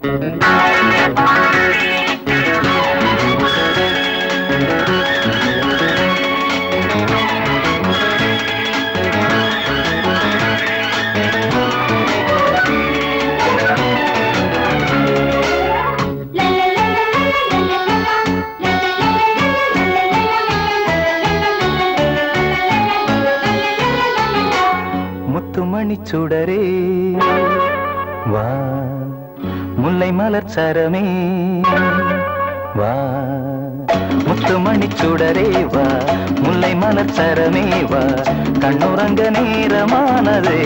முத்துமணி சுடரே வா முல்லை மலர் சரமே வா முத்துமணி சுடரே வா முல்லை மலர் சரமே வா கண்ணுறங்க நேரமானதே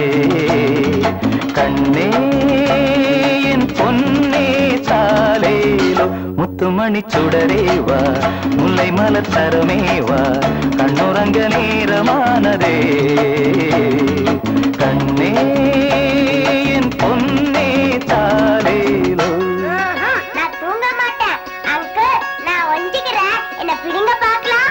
கண்ணே என் பொன்னே சாலேலோ முத்துமணி சுடரே வா முல்லை மலர் சரமே வா கண்ணுறங்க நேரமானதே கண்ணே என் பொன்னே சாலேலோ நான் தூங்க மாட்டேன் அங்கிள் நான் ஒண்டிக்கிறேன் என்ன பிடிங்க பார்க்கலாம்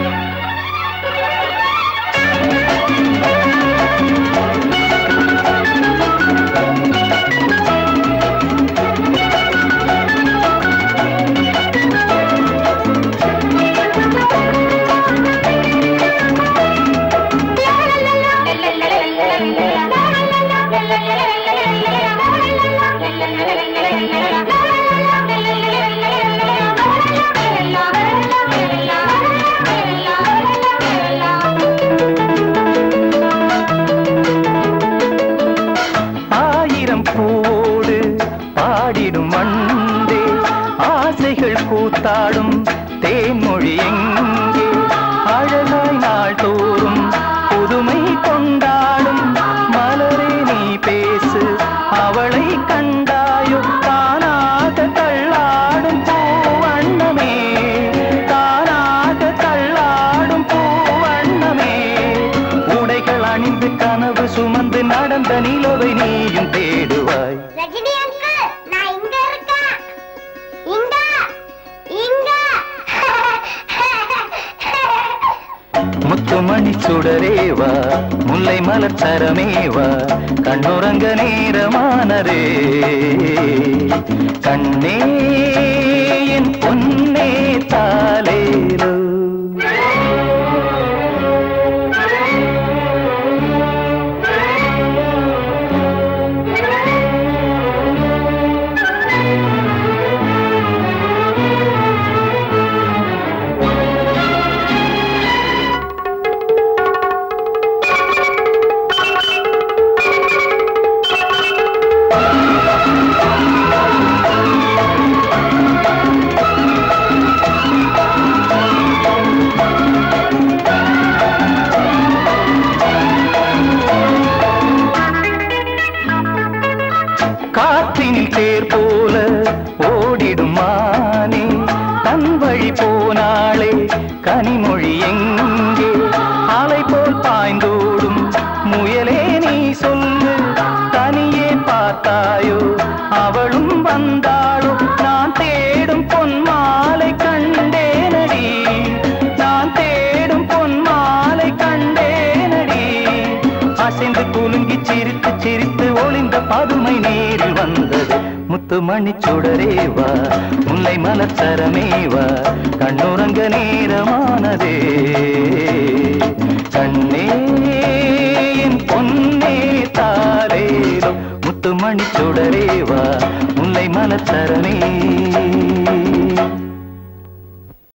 ஆயிரம் பூவோடு பாடிடும் வண்டே ஆசைகள் கூத்தாடும் தேன்மொழி எங்கே அழகாய் நாள் தோறும் புதுமை கொண்டாடும் மலரே நீ பேசு அவளை கண்டாயோ தானாக தள்ளாடும் பூவண்ணமே தானாக தள்ளாடும் பூவண்ணமே உடைகள் அணிந்து கனவு சுமந்து நடந்த நிலவை நீயும் தேடுவாய் ரஜினி அங்கிள் நான் இங்க இருக்கேன் இங்க இங்க முத்துமணி சுடரேவா முல்லை மலர் சரமேவா கண்ணுறங்க நேரமானதே கண்ணே என் பொன்னே தாலேலோ காற்றினில் தேர் போல ஓடிடும் மானே தன் வழி போனாளே கனிமொழி எங்கே அலை போல் பாய்ந்தோடும் முயலே நீ சொல்லு தனியே பார்த்தாயோ அவளும் வந்தாளோ நான் தேடும் பொன் மாலை கண்டேனடி நான் தேடும் பொன் மாலை கண்டேனடி அசைந்து குலுங்கி சிரித்து சிரித்து ஒளிந்த பதுமை நேரில் வந்தது முத்துமணி சுடரேவா முல்லை மலர் சரமேவா கண்ணுறங்க நேரமானதே கண்ணே என் பொன்னே தாரேலோ முத்துமணி சுடரேவா முல்லை மலர் சரமே